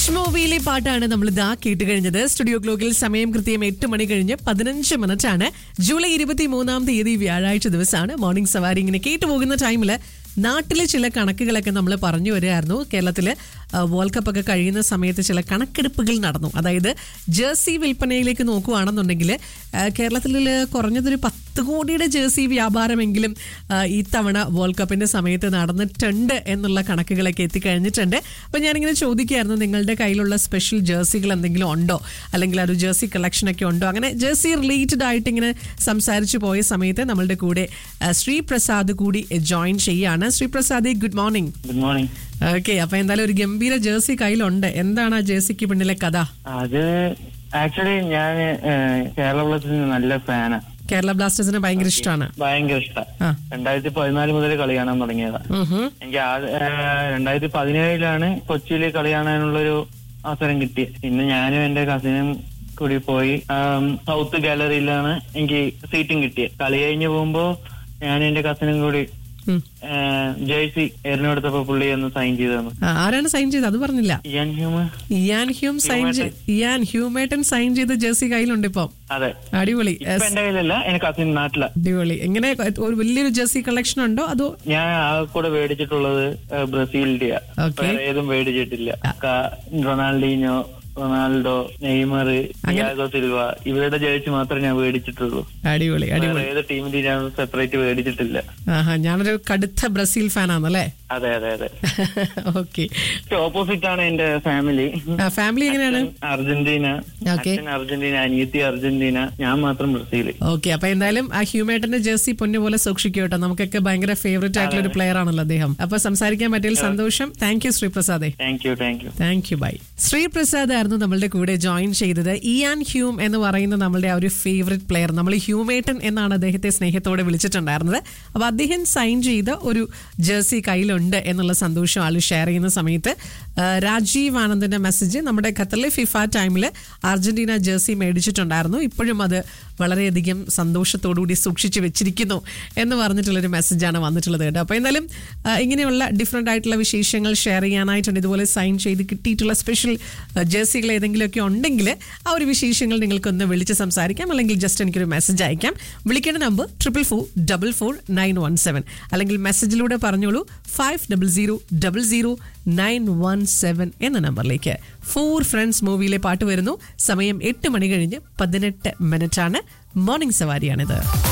Friends മൂവിയിലെ പാട്ടാണ് നമ്മൾ ഇതാ കേട്ട് കഴിഞ്ഞത് സ്റ്റുഡിയോ ക്ലോക്കിൽ സമയം കൃത്യം എട്ട് മണി കഴിഞ്ഞ് പതിനഞ്ച് മിനിറ്റ് ആണ് ജൂലൈ ഇരുപത്തി മൂന്നാം തീയതി വ്യാഴാഴ്ച ദിവസമാണ് മോർണിംഗ് സവാരി ഇങ്ങനെ കേട്ടു പോകുന്ന ടൈമിൽ നാട്ടിലെ ചില കണക്കുകളൊക്കെ നമ്മൾ പറഞ്ഞു വരികയായിരുന്നു കേരളത്തിൽ വേൾഡ് കപ്പ് ഒക്കെ കഴിയുന്ന സമയത്ത് ചില കണക്കെടുപ്പുകൾ നടന്നു അതായത് ജേഴ്സി വിൽപ്പനയിലേക്ക് നോക്കുകയാണെന്നുണ്ടെങ്കിൽ കേരളത്തിൽ കുറഞ്ഞതൊരു പത്ത് കോടിയുടെ ജേഴ്സി വ്യാപാരമെങ്കിലും ആ, ഈ തവണ വേൾഡ് കപ്പിന്റെ സമയത്ത് നടന്നിട്ടുണ്ട് എന്നുള്ള കണക്കുകളൊക്കെ എത്തിക്കഴിഞ്ഞിട്ടുണ്ട് അപ്പം ഞാനിങ്ങനെ ചോദിക്കുകയായിരുന്നു നിങ്ങളുടെ കയ്യിലുള്ള സ്പെഷ്യൽ ജേഴ്സികൾ എന്തെങ്കിലും ഉണ്ടോ അല്ലെങ്കിൽ ഒരു ജേഴ്സി കളക്ഷൻ ഒക്കെ ഉണ്ടോ അങ്ങനെ ജേഴ്സി റിലേറ്റഡ് ആയിട്ട് ഇങ്ങനെ സംസാരിച്ചു പോയ സമയത്ത് നമ്മളുടെ കൂടെ ആ, ശ്രീപ്രസാദ് കൂടി ജോയിൻ ചെയ്യാണ് Sreeprasad good morning good morning okay അപ്പൊ എന്തായാലും ഒരു ഗംഭീര ജേഴ്സി കയ്യിലുണ്ട് എന്താണ് ആ ജേഴ്സിക്ക് പിന്നിലെ കഥ അത് ആക്ച്വലി ഞാൻ കേരള ബ്ലാസ്റ്റേഴ്സിന് നല്ല ഫാനാ കേരള ബ്ലാസ്റ്റേഴ്സിന് ഭയങ്കര ഇഷ്ടമാണ് ഭയങ്കര ഇഷ്ട ആ രണ്ടായിരത്തി പതിനാല് മുതൽ കളി കാണാൻ തുടങ്ങിയതാ ഉം ഹും. എനിക്ക് ആ രണ്ടായിരത്തി പതിനേഴിലാണ് കൊച്ചിയിൽ കളി കാണാനുള്ളൊരു അവസരം കിട്ടിയത് പിന്നെ ഞാനും എന്റെ കസിനും കൂടി പോയി ആം, സൗത്ത് ഗാലറിയിലാണ് എനിക്ക് സീറ്റും കിട്ടിയത് കളി കഴിഞ്ഞ് പോകുമ്പോ ഞാൻ എന്റെ കസിനും കൂടി ഉം. ആ, ജേഴ്സി എറിഞ്ഞെടുത്തപ്പോ പുള്ളി ഒന്ന് സൈൻ ചെയ്തു തന്നു ആ, ആരാണ് സൈൻ ചെയ്തത് അത് പറഞ്ഞില്ല Ian Hume Ian Hume sign ചെയ്ത് ഇയാൻ ഹ്യൂമേട്ടൻ സൈൻ ചെയ്ത ജേഴ്സി കയ്യിലുണ്ട് ഇപ്പം അതെ അടിപൊളി ഇപ്പൊ എന്റെ കയ്യിലല്ല എന്റെ കസിൻ നാട്ടിലാ അടിപൊളി എങ്ങനെ ഒരു വലിയൊരു ജേഴ്സി കളക്ഷൻ ഉണ്ടോ അതോ ഞാൻ ആ കൂടെ മേടിച്ചിട്ടുള്ളത് ഏഹ്, ബ്രസീലിന്റെയാ Okay. വേറെ ഏതും മേടിച്ചിട്ടില്ല ക- Ronaldinho Ronaldo Neymar Diego Silva ഇവരുടെ ജേഴ്സി മാത്രമേ ഞാൻ മേടിച്ചിട്ടുള്ളൂ അടിപൊളി വേറെ അടിപൊളി ഏത് ടീമിന്റെ ഞാൻ സെപ്പറേറ്റ് മേടിച്ചിട്ടില്ല ആഹാ ഞാനൊരു കടുത്ത ബ്രസീൽ ഫാനാണല്ലേ അതെ അതെ അതെ ഓക്കെ ഓപ്പോസിറ്റ് ആണ് എന്റെ ഫാമിലി ഫാമിലി എങ്ങനെയാണ് അർജന്റീന Okay. അച്ഛൻ അർജന്റീന അനിയത്തി അർജന്റീന ഞാൻ മാത്രം ബ്രസീല് ഓക്കെ അപ്പൊ എന്തായാലും ആ ഹ്യൂമേട്ടന്റെ ജേഴ്സി പൊന്നു പോലെ സൂക്ഷിക്കും കേട്ടോ നമുക്കൊക്കെ ഭയങ്കര ഫേവറേറ്റ് ആയിട്ടുള്ള ഒരു പ്ലെയർ ആണല്ലോ അദ്ദേഹം അപ്പൊ സംസാരിക്കാൻ പറ്റിയതിൽ സന്തോഷം താങ്ക് യു ശ്രീപ്രസാദേ thank you thank you thank you bye Sreeprasad ആയിരുന്നു നമ്മളുടെ കൂടെ ജോയിൻ ചെയ്തത് ഇയാൻ ഹ്യൂം എന്ന് പറയുന്ന നമ്മളുടെ ആ ഒരു ഫേവറേറ്റ് പ്ലെയർ നമ്മൾ ഹ്യൂമേട്ടൻ എന്നാണ് അദ്ദേഹത്തെ സ്നേഹത്തോടെ വിളിച്ചിട്ടുണ്ടായിരുന്നത് അപ്പൊ അദ്ദേഹം സൈൻ ചെയ്ത ഒരു ജേഴ്സി കയ്യിലുണ്ട് എന്നുള്ള സന്തോഷം ആൾ ഷെയർ ചെയ്യുന്ന സമയത്ത് ആ, രാജീവ് ആനന്ദിന്റെ മെസ്സേജ് നമ്മുടെ ഖത്തറിലെ ഫിഫ ടൈമിൽ അർജന്റീന ജേഴ്സി മേടിച്ചിട്ടുണ്ടായിരുന്നു ഇപ്പോഴും അത് വളരെയധികം സന്തോഷത്തോടുകൂടി സൂക്ഷിച്ചു വെച്ചിരിക്കുന്നു എന്ന് പറഞ്ഞിട്ടുള്ളൊരു മെസ്സേജാണ് വന്നിട്ടുള്ളത് കേട്ടോ അപ്പോൾ എന്തായാലും ആ, ഇങ്ങനെയുള്ള ഡിഫറെൻ്റ് ആയിട്ടുള്ള വിശേഷങ്ങൾ ഷെയർ ചെയ്യാനായിട്ടുണ്ട് ഇതുപോലെ സൈൻ ചെയ്ത് കിട്ടിയിട്ടുള്ള സ്പെഷ്യൽ ജേഴ്സികൾ ഏതെങ്കിലുമൊക്കെ ഉണ്ടെങ്കിൽ ആ ഒരു വിശേഷങ്ങൾ നിങ്ങൾക്കൊന്ന് വിളിച്ച് സംസാരിക്കാം അല്ലെങ്കിൽ ജസ്റ്റ് എനിക്കൊരു മെസ്സേജ് അയക്കാം വിളിക്കേണ്ട number triple four double four nine one seven അല്ലെങ്കിൽ മെസ്സേജിലൂടെ പറഞ്ഞോളൂ five double zero double zero nine one seven എന്ന നമ്പറിലേക്ക് ഫോർ ഫ്രണ്ട്സ് മൂവിയിലെ പാട്ട് വരുന്നു സമയം എട്ട് മണി കഴിഞ്ഞ് പതിനെട്ട് മിനിറ്റ് ആണ് മോർണിംഗ് സവാരിയാണിത്